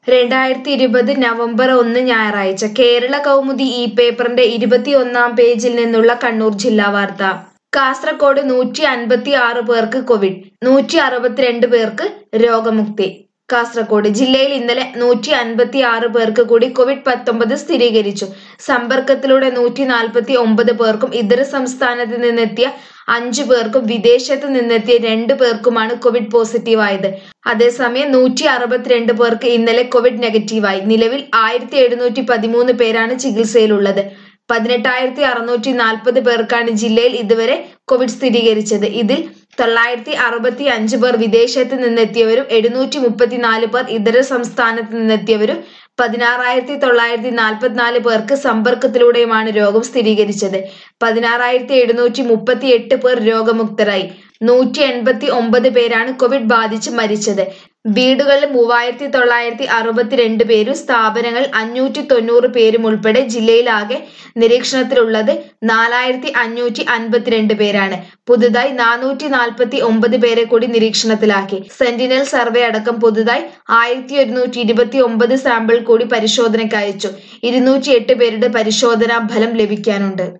രണ്ടായിരത്തി ഇരുപത് നവംബർ ഒന്ന് ഞായറാഴ്ച കേരള കൗമുദി ഈ പേപ്പറിന്റെ ഇരുപത്തിയൊന്നാം പേജിൽ നിന്നുള്ള കണ്ണൂർ ജില്ലാ വാർത്ത കാസർഗോഡ് നൂറ്റി അൻപത്തി ആറ് പേർക്ക് കോവിഡ് നൂറ്റി അറുപത്തിരണ്ട് പേർക്ക് രോഗമുക്തി കാസർഗോഡ് ജില്ലയിൽ ഇന്നലെ നൂറ്റി അൻപത്തി ആറ് പേർക്ക് കൂടി കോവിഡ് പത്തൊമ്പത് സ്ഥിരീകരിച്ചു സമ്പർക്കത്തിലൂടെ നൂറ്റി നാൽപ്പത്തി ഒമ്പത് പേർക്കും ഇതര സംസ്ഥാനത്ത് നിന്നെത്തിയ അഞ്ചു പേർക്കും വിദേശത്ത് നിന്നെത്തിയ രണ്ട് പേർക്കുമാണ് കോവിഡ് പോസിറ്റീവ് ആയത് അതേസമയം നൂറ്റി അറുപത്തിരണ്ട് പേർക്ക് ഇന്നലെ കോവിഡ് നെഗറ്റീവായി നിലവിൽ ആയിരത്തി എഴുന്നൂറ്റി പതിമൂന്ന് പേരാണ് ചികിത്സയിലുള്ളത് പതിനെട്ടായിരത്തി അറുന്നൂറ്റി നാൽപ്പത് പേർക്കാണ് ജില്ലയിൽ ഇതുവരെ കോവിഡ് സ്ഥിരീകരിച്ചത് ഇതിൽ തൊള്ളായിരത്തി അറുപത്തി അഞ്ച് പേർ വിദേശത്ത് നിന്നെത്തിയവരും എഴുന്നൂറ്റി മുപ്പത്തിനാല് പേർ ഇതര സംസ്ഥാനത്ത് നിന്നെത്തിയവരും പതിനാറായിരത്തി തൊള്ളായിരത്തി നാൽപ്പത്തിനാല് പേർക്ക് സമ്പർക്കത്തിലൂടെയുമാണ് രോഗം സ്ഥിരീകരിച്ചത് പതിനാറായിരത്തി എഴുന്നൂറ്റി മുപ്പത്തി എട്ട് പേർ രോഗമുക്തരായി നൂറ്റി എൺപത്തി ഒമ്പത് പേരാണ് കോവിഡ് ബാധിച്ച് മരിച്ചത് വീടുകളിൽ മൂവായിരത്തി തൊള്ളായിരത്തി അറുപത്തിരണ്ട് പേരും സ്ഥാപനങ്ങൾ അഞ്ഞൂറ്റി തൊണ്ണൂറ് പേരും ഉൾപ്പെടെ ജില്ലയിലാകെ നിരീക്ഷണത്തിലുള്ളത് നാലായിരത്തി അഞ്ഞൂറ്റി അൻപത്തിരണ്ട് പേരാണ് പുതുതായി നാനൂറ്റി നാൽപ്പത്തി ഒമ്പത് പേരെ കൂടി നിരീക്ഷണത്തിലാക്കി സെന്റിനൽ സർവേ അടക്കം പുതുതായി ആയിരത്തി ഒരുന്നൂറ്റി ഇരുപത്തി ഒമ്പത് സാമ്പിൾ കൂടി പരിശോധനയ്ക്ക് അയച്ചു ഇരുന്നൂറ്റി എട്ട് പേരുടെ പരിശോധനാ ഫലം ലഭിക്കാനുണ്ട്